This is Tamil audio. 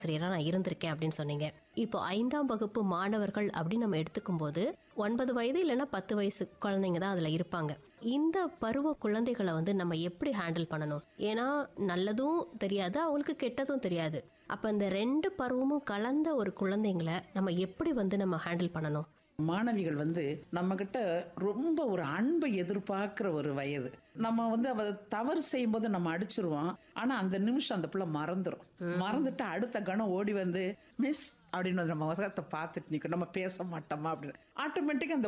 ஆசிரியரா நான் இருந்திருக்கேன் அப்படின்னு சொன்னீங்க இப்போ ஐந்தாம் வகுப்பு மாணவர்கள் அப்படின்னு நம்ம எடுத்துக்கும் போது ஒன்பது வயது இல்லைன்னா பத்து வயசு குழந்தைங்க தான் அதில் இருப்பாங்க இந்த பருவ குழந்தைகளை வந்து நம்ம எப்படி ஹேண்டில் பண்ணணும் ஏன்னா நல்லதும் தெரியாது அவங்களுக்கு கெட்டதும் தெரியாது அப்போ இந்த ரெண்டு பருவமும் கலந்த ஒரு குழந்தைங்களை நம்ம எப்படி வந்து நம்ம ஹேண்டில் பண்ணணும் மாணவிகள் வந்து நம்ம கிட்ட ரொம்ப ஒரு அன்பை எதிர்பார்க்கிற ஒரு வயது நம்ம வந்து அவ தவறு செய்யும்போது நம்ம அடிச்சிருவோம் ஆனா அந்த நிமிஷம் அந்த பிள்ளை மறந்துடும் மறந்துட்டு அடுத்த கணம் ஓடி வந்து மிஸ் அப்படின்னு வந்து நம்ம முகத்தை பார்த்துட்டு நிற்கும் நம்ம பேச மாட்டோமா அப்படின்னு ஆட்டோமேட்டிக்காக அந்த